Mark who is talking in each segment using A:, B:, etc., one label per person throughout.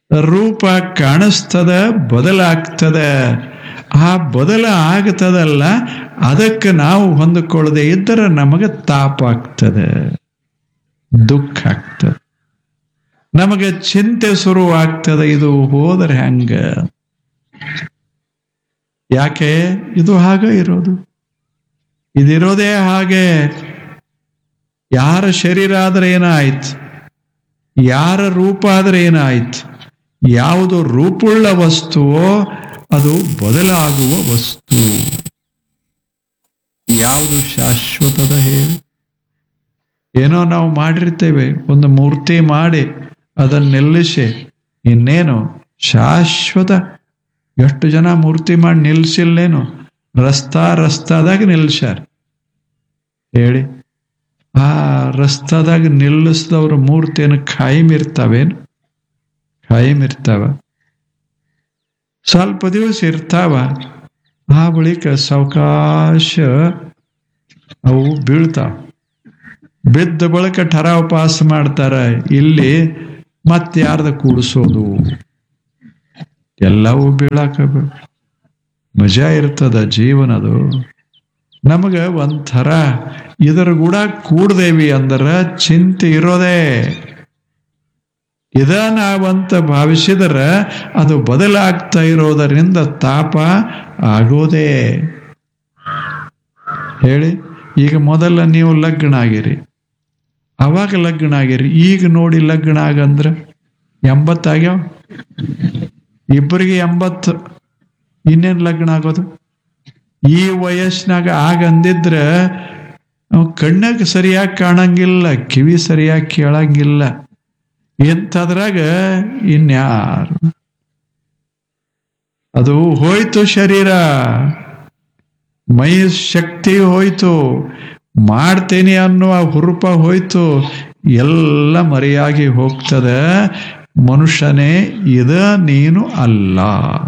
A: ರೂಪ ಕಾಣಿಸ್ತದ ಬದಲಾಗ್ತದ ಆ ಬದಲ ಆಗ್ತದಲ್ಲ ಅದಕ್ಕೆ ನಾವು ಹೊಂದಿಕೊಳ್ಳದೆ ಇದ್ದರೆ ನಮಗೆ ತಾಪ ಆಗ್ತದೆ ದುಃಖ ಆಗ್ತದೆ ನಮಗೆ ಚಿಂತೆ ಶುರುವಾಗ್ತದೆ ಇದು ಹೋದರೆ ಹೆಂಗ ಯಾಕೆ ಇದು ಹಾಗೆ ಇರೋದು ಇದಿರೋದೇ ಹಾಗೆ ಯಾರ ಶರೀರ ಆದ್ರೆ ಏನಾಯ್ತು ಯಾರ ರೂಪ ಆದ್ರೆ ಏನಾಯ್ತು ಯಾವುದು ರೂಪುಳ್ಳ ವಸ್ತುವೋ ಅದು ಬದಲಾಗುವ ವಸ್ತು ಯಾವುದು ಶಾಶ್ವತದ ಹೇಳಿ ಏನೋ ನಾವು ಮಾಡಿರ್ತೇವೆ ಒಂದು ಮೂರ್ತಿ ಮಾಡಿ ಅದನ್ನ ನಿಲ್ಲಿಸಿ ಇನ್ನೇನು ಶಾಶ್ವತ ಎಷ್ಟು ಜನ ಮೂರ್ತಿ ಮಾಡಿ ನಿಲ್ಸಿಲ್ಲೇನು ರಸ್ತಾ ರಸ್ತಾದಾಗ ನಿಲ್ಸ್ಯಾರ ಹೇಳಿ ಆ ರಸ್ತಾದಾಗ ನಿಲ್ಲಿಸಿದವ್ರ ಮೂರ್ತಿಯನ್ನು ಖಾಯಿಮ್ ಇರ್ತಾವೇನು ಖಾಯಿಮ್ ಇರ್ತಾವ ಸ್ವಲ್ಪ ದಿವಸ ಇರ್ತಾವ ಆ ಬಳಿಕ ಸಾವಕಾಶ ಅವು ಬೀಳ್ತಾವ ಬಿದ್ದ ಬಳಿಕ ಠರಾವ್ ಪಾಸ್ ಮಾಡ್ತಾರ ಇಲ್ಲಿ ಮತ್ತಾರ್ದ ಕೂಡಿಸೋದು ಎಲ್ಲವೂ ಬೀಳಾಕ ಮಜಾ ಇರ್ತದ ಜೀವನದು ನಮಗ ಒಂಥರ ಇದರ ಕೂಡ ಕೂಡ್ದೇವಿ ಅಂದ್ರ ಚಿಂತೆ ಇರೋದೇ ಇದ ನಾವಂತ ಭಾವಿಸಿದ್ರ ಅದು ಬದಲಾಗ್ತಾ ಇರೋದರಿಂದ ತಾಪ ಆಗೋದೇ ಹೇಳಿ ಈಗ ಮೊದಲ ನೀವು ಲಗ್ನ ಆಗಿರಿ ಅವಾಗ ಲಗ್ನ ಆಗಿರಿ ಈಗ ನೋಡಿ ಲಗ್ನ ಆಗಂದ್ರ ಎಂಬತ್ತಾಗ್ಯಾವ ಇಬ್ಬರಿಗೆ ಎಂಬತ್ತು ಇನ್ನೇನು ಲಗ್ನ ಆಗೋದು ಈ ವಯಸ್ಸಿನಾಗ ಆಗ ಅಂದಿದ್ರ ಕಣ್ಣಾಗ ಸರಿಯಾಗಿ ಕಾಣಂಗಿಲ್ಲ ಕಿವಿ ಸರಿಯಾಗಿ ಕೇಳಂಗಿಲ್ಲ ಇಂಥದ್ರಾಗ ಇನ್ಯಾರು ಅದು ಹೋಯ್ತು ಶರೀರ ಮೈ ಶಕ್ತಿ ಹೋಯ್ತು ಮಾಡ್ತೇನೆ ಅನ್ನುವ ಹುರುಪ ಹೋಯ್ತು ಎಲ್ಲ ಮರೆಯಾಗಿ ಹೋಗ್ತದೆ ಮನುಷ್ಯನೇ ಇದ ನೀನು ಅಲ್ಲ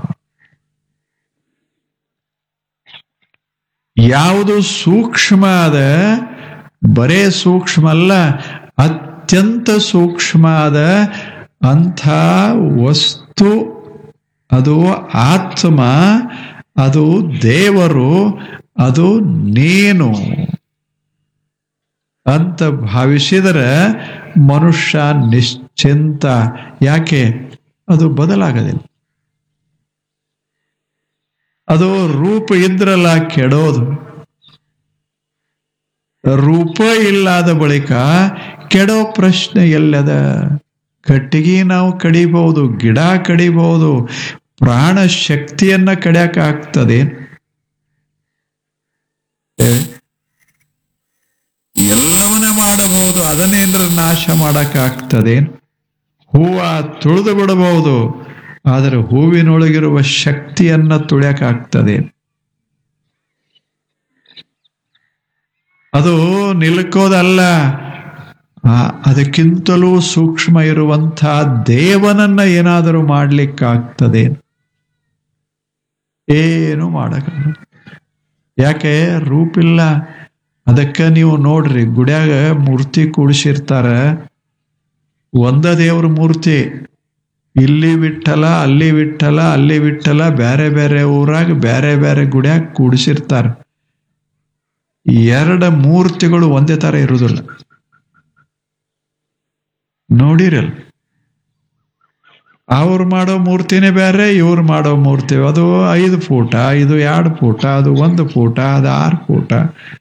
A: ಯಾವುದು ಸೂಕ್ಷ್ಮ ಅದ ಬರೇ ಸೂಕ್ಷ್ಮ ಅಲ್ಲ ಅತ್ಯಂತ ಸೂಕ್ಷ್ಮ ಅದ ಅಂಥ ವಸ್ತು ಅದು ಆತ್ಮ ಅದು ದೇವರು ಅದು ನೀನು ಅಂತ ಭಾವಿಸಿದರೆ ಮನುಷ್ಯ ನಿಶ್ಚಿಂತ ಯಾಕೆ ಅದು ಬದಲಾಗದಿಲ್ಲ ಅದು ರೂಪ ಇದ್ರಲ್ಲ ಕೆಡೋದು ರೂಪ ಇಲ್ಲದ ಬಳಿಕ ಕೆಡೋ ಪ್ರಶ್ನೆ ಎಲ್ಲದ ಕಟ್ಟಿಗೆ ನಾವು ಕಡಿಬಹುದು ಗಿಡ ಕಡಿಬಹುದು ಪ್ರಾಣ ಶಕ್ತಿಯನ್ನ ಕಡಿಯಕ ಆಗ್ತದೆ ಎಲ್ಲವನ್ನ ಮಾಡಬಹುದು ಅದನ್ನೇಂದ್ರ ನಾಶ ಮಾಡಕ್ ಆಗ್ತದೆ ಹೂವ ತುಳಿದು ಬಿಡಬಹುದು ಆದರೆ ಹೂವಿನೊಳಗಿರುವ ಶಕ್ತಿಯನ್ನ ತುಳಿಯಕ್ಕಾಗ್ತದೆ ಅದು ನಿಲ್ಕೋದಲ್ಲ ಅದಕ್ಕಿಂತಲೂ ಸೂಕ್ಷ್ಮ ಇರುವಂಥ ದೇವನನ್ನ ಏನಾದರೂ ಮಾಡ್ಲಿಕ್ಕಾಗ್ತದೆ ಏನು ಮಾಡಕ್ಕಾಗಲ್ಲ ಯಾಕೆ ರೂಪಿಲ್ಲ ಅದಕ್ಕೆ ನೀವು ನೋಡ್ರಿ ಗುಡ್ಯಾಗ ಮೂರ್ತಿ ಕೂಡಿಸಿರ್ತಾರ ಒಂದ ದೇವ್ರ ಮೂರ್ತಿ ಇಲ್ಲಿ ವಿಠಲ ಅಲ್ಲಿ ವಿಠಲ ಅಲ್ಲಿ ವಿಠಲ ಬೇರೆ ಬೇರೆ ಊರಾಗ ಬೇರೆ ಬೇರೆ ಗುಡ್ಯಾಗ ಕೂಡಿಸಿರ್ತಾರ ಎರಡು ಮೂರ್ತಿಗಳು ಒಂದೇ ತರ ಇರುವುದಿಲ್ಲ ನೋಡಿರಲ್ಲ ಅವ್ರು ಮಾಡೋ ಮೂರ್ತಿನೇ ಬೇರೆ ಇವ್ರು ಮಾಡೋ ಮೂರ್ತಿ ಅದು ಐದು ಫೂಟ ಇದು ಎರಡು ಫೂಟ ಅದು ಒಂದು ಫೂಟ ಅದು ಆರು ಫೂಟ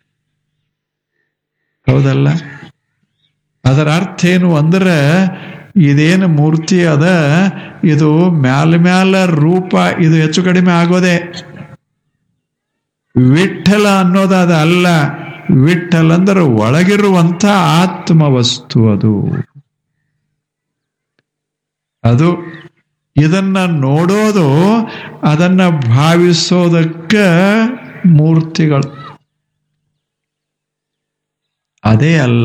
A: ಹೌದಲ್ಲ ಅದರ ಅರ್ಥ ಏನು ಅಂದ್ರೆ ಇದೇನು ಮೂರ್ತಿ ಅದ ಇದು ಮ್ಯಾಲ ಮ್ಯಾಲ ರೂಪ ಇದು ಹೆಚ್ಚು ಕಡಿಮೆ ಆಗೋದೆ ವಿಠಲ ಅನ್ನೋದಾದ ಅಲ್ಲ ವಿಠಲ್ ಅಂದ್ರೆ ಒಳಗಿರುವಂತ ಆತ್ಮ ವಸ್ತು ಅದು ಅದು ಇದನ್ನ ನೋಡೋದು ಅದನ್ನ ಭಾವಿಸೋದಕ್ಕ ಮೂರ್ತಿಗಳು ಅದೇ ಅಲ್ಲ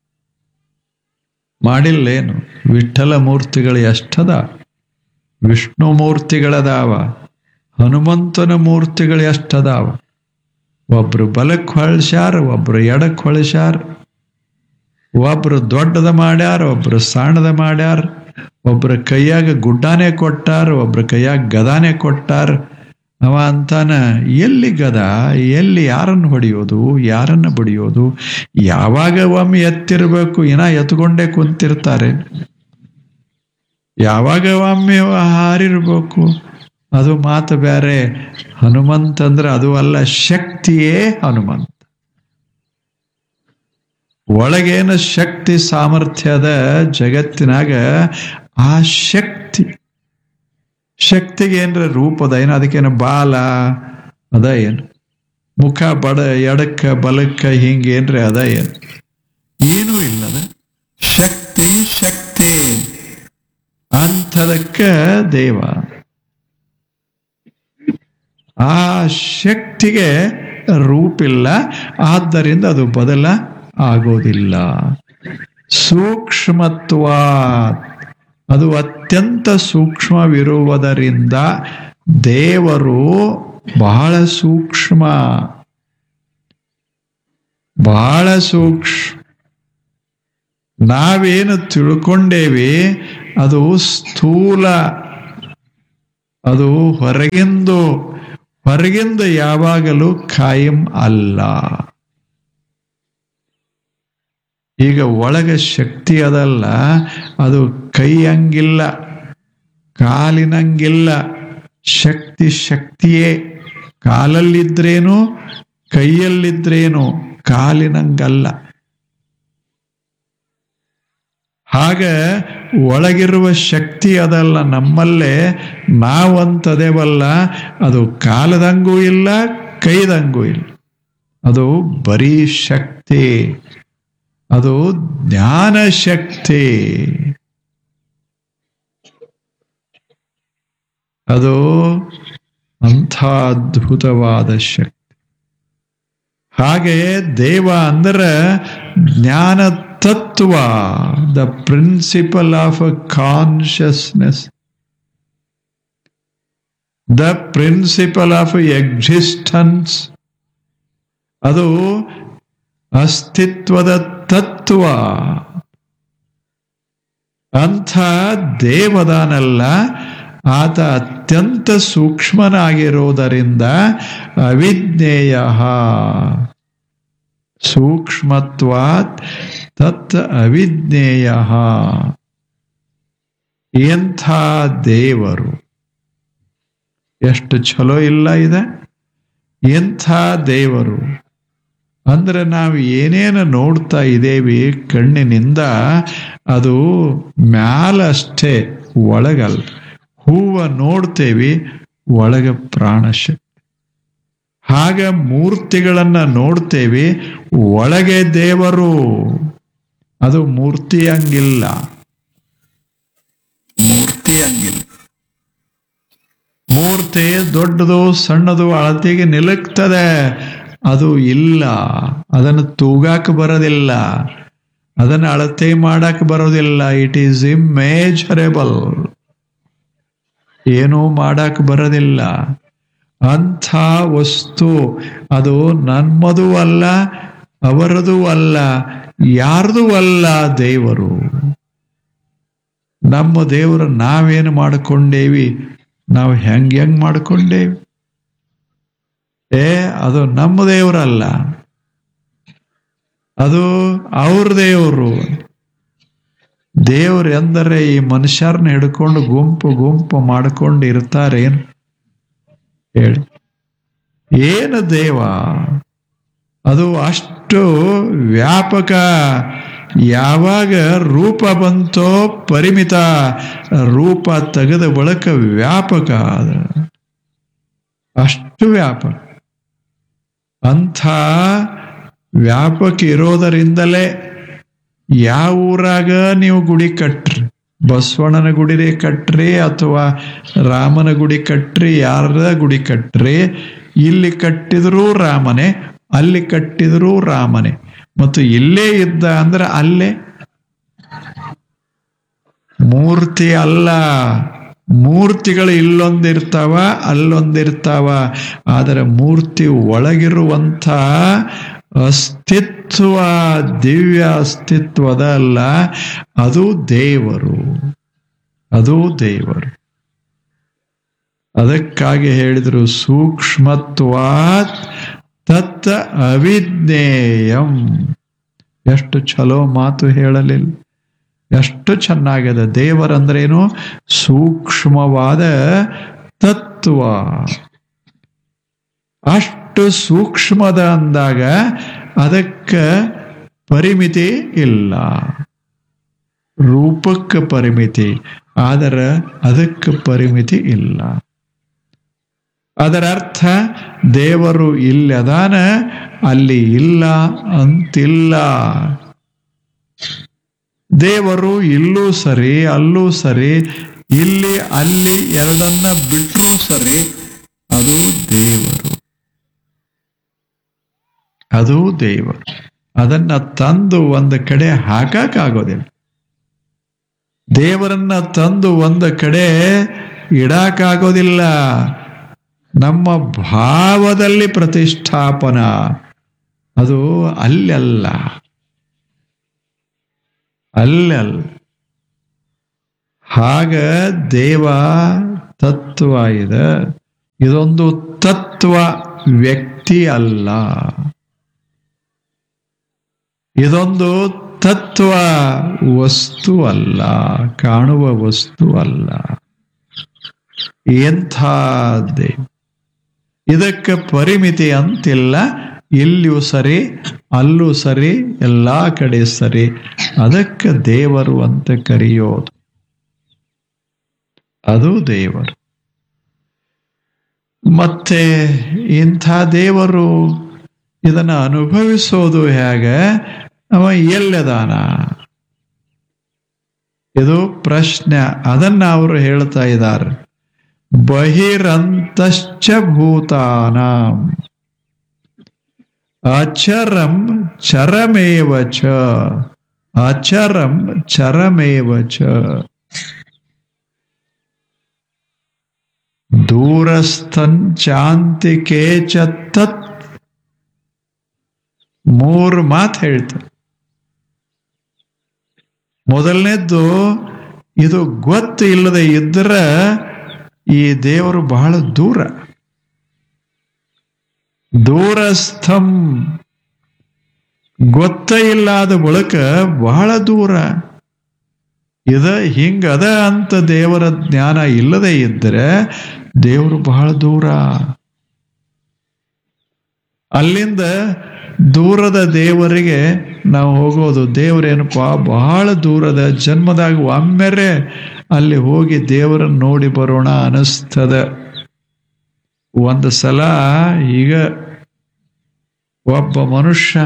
A: ಮಾಡಿಲ್ಲೇನು ವಿಠಲ ಮೂರ್ತಿಗಳು ಎಷ್ಟದ ವಿಷ್ಣು ಮೂರ್ತಿಗಳದಾವ ಹನುಮಂತನ ಮೂರ್ತಿಗಳು ಎಷ್ಟದಾವ ಒಬ್ರು ಬಲಕ್ಕೆ ಹೊಳ್ಸ್ಯಾರ ಒಬ್ರು ಎಡಕ್ಕೆ ಹೊಳ್ಸ್ಯಾರ ಒಬ್ರು ದೊಡ್ಡದ ಮಾಡ್ಯಾರ ಒಬ್ರು ಸಣ್ಣದ ಮಾಡ್ಯಾರ ಒಬ್ರ ಕೈಯಾಗ ಗುಡ್ಡಾನೆ ಕೊಟ್ಟಾರ ಒಬ್ರ ಕೈಯಾಗ ಗದಾನೆ ಕೊಟ್ಟಾರ ಅವ ಅಂತಾನ ಎಲ್ಲಿ ಗದ ಎಲ್ಲಿ ಯಾರನ್ನು ಹೊಡೆಯೋದು ಯಾರನ್ನ ಬಡಿಯೋದು ಯಾವಾಗ ಒಮ್ಮೆ ಎತ್ತಿರ್ಬೇಕು ಇನ್ನ ಎತ್ಕೊಂಡೇ ಕುಂತಿರ್ತಾರೆ ಯಾವಾಗ ಒಮ್ಮೆ ಹಾರಿರ್ಬೇಕು ಅದು ಮಾತು ಬೇರೆ ಹನುಮಂತ ಅಂದ್ರೆ ಅದು ಅಲ್ಲ ಶಕ್ತಿಯೇ ಹನುಮಂತ ಒಳಗೇನ ಶಕ್ತಿ ಸಾಮರ್ಥ್ಯದ ಜಗತ್ತಿನಾಗ ಆ ಶಕ್ತಿ ಶಕ್ತಿಗೆ ಏನ್ರ ರೂಪದ ಏನು ಅದಕ್ಕೇನು ಬಾಲ ಅದ ಏನು ಮುಖ ಬಡ ಎಡಕ್ಕ ಬಲಕ್ಕ ಹಿಂಗೇನ್ರಿ ಅದ ಏನು ಏನೂ ಇಲ್ಲದ ಶಕ್ತಿ ಶಕ್ತಿ ಅಂಥದಕ್ಕ ದೇವ ಆ ಶಕ್ತಿಗೆ ರೂಪಿಲ್ಲ ಆದ್ದರಿಂದ ಅದು ಬದಲ ಆಗೋದಿಲ್ಲ ಸೂಕ್ಷ್ಮತ್ವ ಅದು ಅತ್ಯಂತ ಸೂಕ್ಷ್ಮವಿರುವುದರಿಂದ ದೇವರು ಬಹಳ ಸೂಕ್ಷ್ಮ ಬಹಳ ಸೂಕ್ಷ್ಮ ನಾವೇನು ತಿಳ್ಕೊಂಡೇವಿ ಅದು ಸ್ಥೂಲ ಅದು ಹೊರಗಿಂದು ಹೊರಗಿಂದ ಯಾವಾಗಲೂ ಖಾಯಂ ಅಲ್ಲ ಈಗ ಒಳಗ ಶಕ್ತಿ ಅದಲ್ಲ ಅದು ಕೈ ಹಂಗಿಲ್ಲ ಕಾಲಿನಂಗಿಲ್ಲ ಶಕ್ತಿ ಶಕ್ತಿಯೇ ಕಾಲಲ್ಲಿದ್ರೇನು ಕೈಯಲ್ಲಿದ್ರೇನು ಕಾಲಿನಂಗಲ್ಲ ಹಾಗ ಒಳಗಿರುವ ಶಕ್ತಿ ಅದಲ್ಲ ನಮ್ಮಲ್ಲೇ ನಾವಂತದೇವಲ್ಲ ಅದು ಕಾಲದಂಗೂ ಇಲ್ಲ ಕೈದಂಗೂ ಇಲ್ಲ ಅದು ಬರೀ ಶಕ್ತಿ ಅದು ಜ್ಞಾನ ಶಕ್ತಿ ಅದು ಅಂಥ ಅದ್ಭುತವಾದ ಶಕ್ತಿ ಹಾಗೆ ದೇವ ಅಂದ್ರೆ ಜ್ಞಾನ ತತ್ವ the principle of consciousness the principle of existence ಅದು ಅಸ್ತಿತ್ವದ ತತ್ವ ಅಂಥ ದೇವದಾನಲ್ಲ ಆತ ಅತ್ಯಂತ ಸೂಕ್ಷ್ಮನಾಗಿರುವುದರಿಂದ ಅವಿಜ್ಞೇಯ ಸೂಕ್ಷ್ಮತ್ವಾತ್ ತತ್ ಅವಿಜ್ಞೇಯ ಎಂಥ ದೇವರು ಎಷ್ಟು ಚಲೋ ಇಲ್ಲ ಇದೆ ಎಂಥ ದೇವರು ಅಂದ್ರೆ ನಾವು ಏನೇನು ನೋಡ್ತಾ ಇದ್ದೇವೆ ಕಣ್ಣಿನಿಂದ ಅದು ಮ್ಯಾಲ ಅಷ್ಟೇ ಒಳಗಲ್ಲ ಹೂವ ನೋಡ್ತೇವಿ ಒಳಗ ಪ್ರಾಣಶಕ್ತಿ ಹಾಗ ಮೂರ್ತಿಗಳನ್ನ ನೋಡ್ತೇವೆ ಒಳಗೆ ದೇವರು ಅದು ಮೂರ್ತಿ ಹಂಗಿಲ್ಲ ಮೂರ್ತಿ ಹಂಗಿಲ್ಲ ಮೂರ್ತಿ ದೊಡ್ಡದು ಸಣ್ಣದು ಅಳತೆಗೆ ನಿಲುಕ್ತದೆ ಅದು ಇಲ್ಲ ಅದನ್ನು ತೂಗಾಕ ಬರೋದಿಲ್ಲ ಅದನ್ನು ಅಳತೆ ಮಾಡಕ್ ಬರೋದಿಲ್ಲ ಇಟ್ ಈಸ್ ಇಮ್ಮೇಜರೇಬಲ್ ಏನೂ ಮಾಡಕ್ ಬರೋದಿಲ್ಲ ಅಂಥ ವಸ್ತು ಅದು ನಮ್ಮದು ಅಲ್ಲ ಅವರದು ಅಲ್ಲ ಯಾರ್ದು ಅಲ್ಲ ದೇವರು ನಮ್ಮ ದೇವರು ನಾವೇನು ಮಾಡಿಕೊಂಡೇವಿ ನಾವು ಹೆಂಗ್ ಹೆಂಗ್ ಮಾಡಿಕೊಂಡೇವಿ ಏ ಅದು ನಮ್ಮ ದೇವರಲ್ಲ ಅದು ಅವ್ರ ದೇವರು ದೇವ್ರು ಎಂದರೆ ಈ ಮನುಷ್ಯರನ್ನ ಹಿಡ್ಕೊಂಡು ಗುಂಪು ಗುಂಪು ಮಾಡ್ಕೊಂಡು ಇರ್ತಾರೇನು ಹೇಳಿ ಏನು ದೇವ ಅದು ಅಷ್ಟು ವ್ಯಾಪಕ ಯಾವಾಗ ರೂಪ ಬಂತೋ ಪರಿಮಿತ ರೂಪ ತೆಗೆದ ಬಳಿಕ ವ್ಯಾಪಕ ಅದ ಅಷ್ಟು ವ್ಯಾಪಕ ಅಂಥ ವ್ಯಾಪಕ ಇರೋದರಿಂದಲೇ ಯಾವ ಊರಾಗ ನೀವು ಗುಡಿ ಕಟ್ರಿ ಬಸವಣ್ಣನ ಗುಡಿರೇ ಕಟ್ರಿ ಅಥವಾ ರಾಮನ ಗುಡಿ ಕಟ್ರಿ ಯಾರದ ಗುಡಿ ಕಟ್ರಿ ಇಲ್ಲಿ ಕಟ್ಟಿದರೂ ರಾಮನೇ ಅಲ್ಲಿ ಕಟ್ಟಿದರೂ ರಾಮನೇ ಮತ್ತು ಇಲ್ಲೇ ಇದ್ದ ಅಂದ್ರೆ ಅಲ್ಲೇ ಮೂರ್ತಿ ಅಲ್ಲ ಮೂರ್ತಿಗಳು ಇಲ್ಲೊಂದಿರ್ತಾವ ಅಲ್ಲೊಂದಿರ್ತಾವ ಆದರೆ ಮೂರ್ತಿ ಒಳಗಿರುವಂಥ ಅಸ್ತಿತ್ವ ದಿವ್ಯ ಅಸ್ತಿತ್ವದ ಅಲ್ಲ ಅದು ದೇವರು ಅದು ದೇವರು ಅದಕ್ಕಾಗಿ ಹೇಳಿದರು ಸೂಕ್ಷ್ಮತ್ವಾತ್ ತತ್ ಅವಿಜ್ಞೇಯಂ ಎಷ್ಟು ಚಲೋ ಮಾತು ಹೇಳಲಿಲ್ಲ ಎಷ್ಟು ಚೆನ್ನಾಗಿದೆ ದೇವರಂದ್ರೇನು ಸೂಕ್ಷ್ಮವಾದ ತತ್ವ ಅಷ್ಟು ಸೂಕ್ಷ್ಮದ ಅಂದಾಗ ಅದಕ್ಕೆ ಪರಿಮಿತಿ ಇಲ್ಲ ರೂಪಕ್ಕೆ ಪರಿಮಿತಿ ಆದರೆ ಅದಕ್ಕೆ ಪರಿಮಿತಿ ಇಲ್ಲ ಅದರ ಅರ್ಥ ದೇವರು ಇಲ್ಲದಾನ ಅಲ್ಲಿ ಇಲ್ಲ ಅಂತಿಲ್ಲ ದೇವರು ಇಲ್ಲೂ ಸರಿ ಅಲ್ಲೂ ಸರಿ ಇಲ್ಲಿ ಅಲ್ಲಿ ಎರಡನ್ನ ಬಿಟ್ಟರೂ ಸರಿ ಅದು ದೇವರು ಅದು ದೇವರು ಅದನ್ನ ತಂದು ಒಂದು ಕಡೆ ಹಾಕಕ್ಕಾಗೋದಿಲ್ಲ ದೇವರನ್ನ ತಂದು ಒಂದು ಕಡೆ ಇಡಕ್ಕಾಗೋದಿಲ್ಲ ನಮ್ಮ ಭಾವದಲ್ಲಿ ಪ್ರತಿಷ್ಠಾಪನ ಅದು ಅಲ್ಲೆಲ್ಲ ಅಲ್ಲಲ್ಲ ಹಾಗ ದೇವ ತತ್ವ ಇದೆ ಇದೊಂದು ತತ್ವ ವ್ಯಕ್ತಿ ಅಲ್ಲ ಇದೊಂದು ತತ್ವ ವಸ್ತು ಅಲ್ಲ ಕಾಣುವ ವಸ್ತು ಅಲ್ಲ ಎಂಥ ದೇವ ಇದಕ್ಕೆ ಪರಿಮಿತಿ ಅಂತಿಲ್ಲ ಇಲ್ಲಿಯೂ ಸರಿ ಅಲ್ಲೂ ಸರಿ ಎಲ್ಲಾ ಕಡೆ ಸರಿ ಅದಕ್ಕೆ ದೇವರು ಅಂತ ಕರೆಯೋದು ಅದು ದೇವರು ಮತ್ತೆ ಇಂಥ ದೇವರು ಇದನ್ನ ಅನುಭವಿಸೋದು ಹೇಗೆ ಅವ ಎಲ್ಲದಾನ ಇದು ಪ್ರಶ್ನೆ ಅದನ್ನ ಅವರು ಹೇಳ್ತಾ ಇದ್ದಾರೆ ಬಹಿರಂತಶ್ಚ ಭೂತಾನಾಂ ಅಚರಂ ಚರಮೇವ ಚ ಅಚರಂ ಚರಮೇವ ಚ ದೂರಸ್ಥಂಚಾಂತಿಕೆ ಚ ತತ್ ಮೂರು ಮಾತು ಹೇಳ್ತಾರೆ ಮೊದಲನೇದ್ದು ಇದು ಗೊತ್ತು ಇಲ್ಲದೆ ಇದ್ರೆ ಈ ದೇವರು ಬಹಳ ದೂರ ದೂರಸ್ಥಂ ಗೊತ್ತ ಇಲ್ಲದ ಬಳಿಕ ಬಹಳ ದೂರ ಇದ ಹಿಂಗದ ಅಂತ ದೇವರ ಜ್ಞಾನ ಇಲ್ಲದೆ ಇದ್ದರೆ ದೇವರು ಬಹಳ ದೂರ ಅಲ್ಲಿಂದ ದೂರದ ದೇವರಿಗೆ ನಾವು ಹೋಗೋದು ದೇವರೇನಪ್ಪ ಬಹಳ ದೂರದ ಜನ್ಮದಾಗ ಒಮ್ಮೆರೆ ಅಲ್ಲಿ ಹೋಗಿ ದೇವರನ್ನು ನೋಡಿ ಬರೋಣ ಅನಿಸ್ತದ ಒಂದು ಸಲ ಈಗ ಒಬ್ಬ ಮನುಷ್ಯ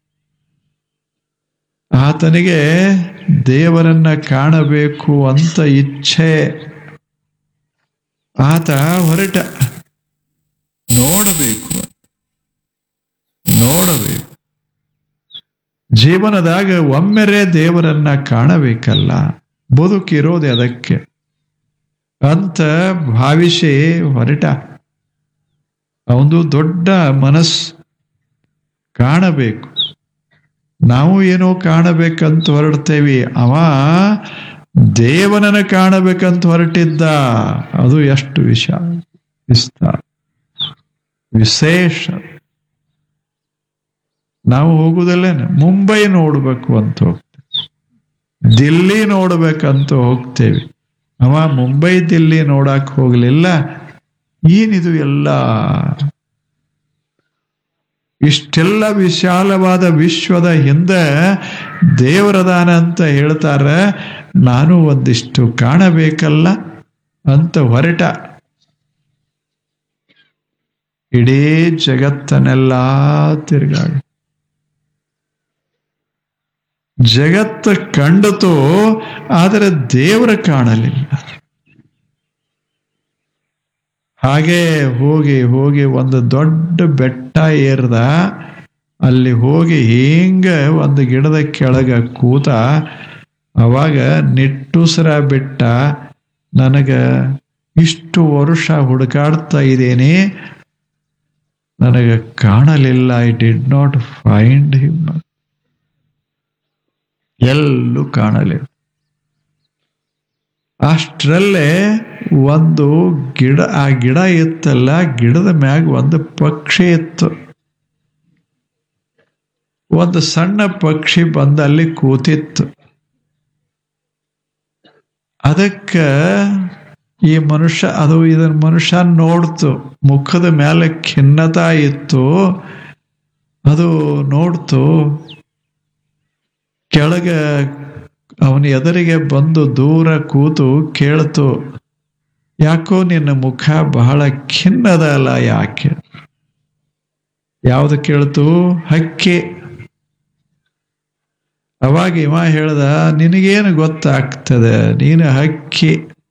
A: ಆತನಿಗೆ ದೇವರನ್ನ ಕಾಣಬೇಕು ಅಂತ ಇಚ್ಛೆ ಆತ ಹೊರಟ ನೋಡಬೇಕು ನೋಡಬೇಕು ಜೀವನದಾಗ ಒಮ್ಮೆರೆ ದೇವರನ್ನ ಕಾಣಬೇಕಲ್ಲ ಬದುಕಿರೋದೆ ಅದಕ್ಕೆ ಅಂತ ಭಾವಿಸಿ ಹೊರಟ ಅವನು ದೊಡ್ಡ ಮನಸ್ಸು ಕಾಣಬೇಕು ನಾವು ಏನೋ ಕಾಣಬೇಕಂತ ಹೊರಡ್ತೇವಿ ಅವ ದೇವನನ್ನ ಕಾಣಬೇಕಂತ ಹೊರಟಿದ್ದ ಅದು ಎಷ್ಟು ವಿಷ ವಿಸ್ತಾರ ವಿಶೇಷ ನಾವು ಹೋಗುದಲ್ಲೇನೆ ಮುಂಬೈ ನೋಡ್ಬೇಕು ಅಂತ ಹೋಗ್ತೇವೆ ದಿಲ್ಲಿ ನೋಡ್ಬೇಕಂತ ಹೋಗ್ತೇವೆ ಅವ ಮುಂಬೈ ದಿಲ್ಲಿ ನೋಡಕ್ ಹೋಗ್ಲಿಲ್ಲ ಏನಿದು ಎಲ್ಲ ಇಷ್ಟೆಲ್ಲ ವಿಶಾಲವಾದ ವಿಶ್ವದ ಹಿಂದೆ ದೇವರದಾನ ಅಂತ ಹೇಳ್ತಾರೆ ನಾನು ಒಂದಿಷ್ಟು ಕಾಣಬೇಕಲ್ಲ ಅಂತ ಹೊರಟ ಇಡೀ ಜಗತ್ತನ್ನೆಲ್ಲ ತಿರುಗಾಡಿ ಜಗತ್ತು ಕಂಡತು ಆದರೆ ದೇವರ ಕಾಣಲಿಲ್ಲ ಹಾಗೆ ಹೋಗಿ ಹೋಗಿ ಒಂದು ದೊಡ್ಡ ಬೆಟ್ಟ ಏರ್ದ ಅಲ್ಲಿ ಹೋಗಿ ಹಿಂಗ ಒಂದು ಗಿಡದ ಕೆಳಗ ಕೂತ ಅವಾಗ ನಿಟ್ಟುಸರ ಬಿಟ್ಟ ನನಗ ಇಷ್ಟು ವರ್ಷ ಹುಡುಕಾಡ್ತಾ ಇದ್ದೇನೆ ನನಗೆ ಕಾಣಲಿಲ್ಲ I did not find him ಎಲ್ಲೂ ಕಾಣಲಿಲ್ಲ ಅಷ್ಟರಲ್ಲೇ ಒಂದು ಗಿಡ ಆ ಗಿಡ ಇತ್ತಲ್ಲ ಗಿಡದ ಮ್ಯಾಗ ಒಂದು ಪಕ್ಷಿ ಇತ್ತು ಒಂದು ಸಣ್ಣ ಪಕ್ಷಿ ಬಂದು ಅಲ್ಲಿ ಕೂತಿತ್ತು ಅದಕ್ಕೆ ಈ ಮನುಷ್ಯ ಅದು ಇದನ್ನ ಮನುಷ್ಯ ನೋಡ್ತು ಮುಖದ ಮೇಲೆ ಖಿನ್ನತ ಇತ್ತು ಅದು ನೋಡ್ತು ಕೆಳಗೆ ಅವನ ಎದುರಿಗೆ ಬಂದು ದೂರ ಕೂತು ಕೇಳ್ತು ಯಾಕೋ ನಿನ್ನ ಮುಖ ಬಹಳ ಖಿನ್ನದ ಅಲ್ಲ ಯಾಕೆ ಯಾವ್ದು ಕೇಳ್ತು ಹಕ್ಕಿ ಅವಾಗ ಇವ ಹೇಳ್ದ ನಿನಗೇನು ಗೊತ್ತಾಗ್ತದೆ ನೀನು ಹಕ್ಕಿ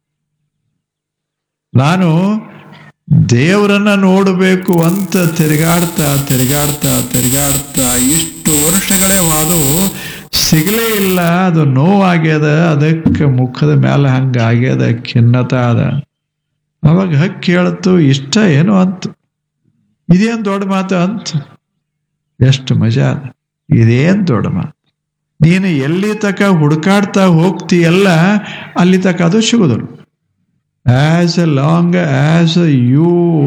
A: ನಾನು ದೇವರನ್ನ ನೋಡಬೇಕು ಅಂತ ತಿರುಗಾಡ್ತಾ ತಿರುಗಾಡ್ತಾ ತಿರುಗಾಡ್ತಾ ಇಷ್ಟು ವರ್ಷಗಳೇ ಹೋದವು ಸಿಗಲೇ ಇಲ್ಲ ಅದು ನೋವಾಗ್ಯದ ಅದಕ್ಕೆ ಮುಖದ ಮೇಲೆ ಹಂಗ ಆಗ್ಯದ ಖಿನ್ನತ ಅದ ಅವಾಗ ಹಕ್ಕಿ ಹೇಳ್ತು ಇಷ್ಟ ಏನು ಅಂತ ಇದೇನು ದೊಡ್ಡ ಮಾತು ಅಂತ ಎಷ್ಟು ಮಜಾ ಅದ ಇದೇನು ದೊಡ್ಡ ಮಾತು ನೀನು ಎಲ್ಲಿ ತಕ ಹುಡುಕಾಡ್ತಾ ಹೋಗ್ತೀಯಲ್ಲ ಅಲ್ಲಿ ತಕ ಅದು ಸಿಗೋದಿಲ್ಲ as a long as you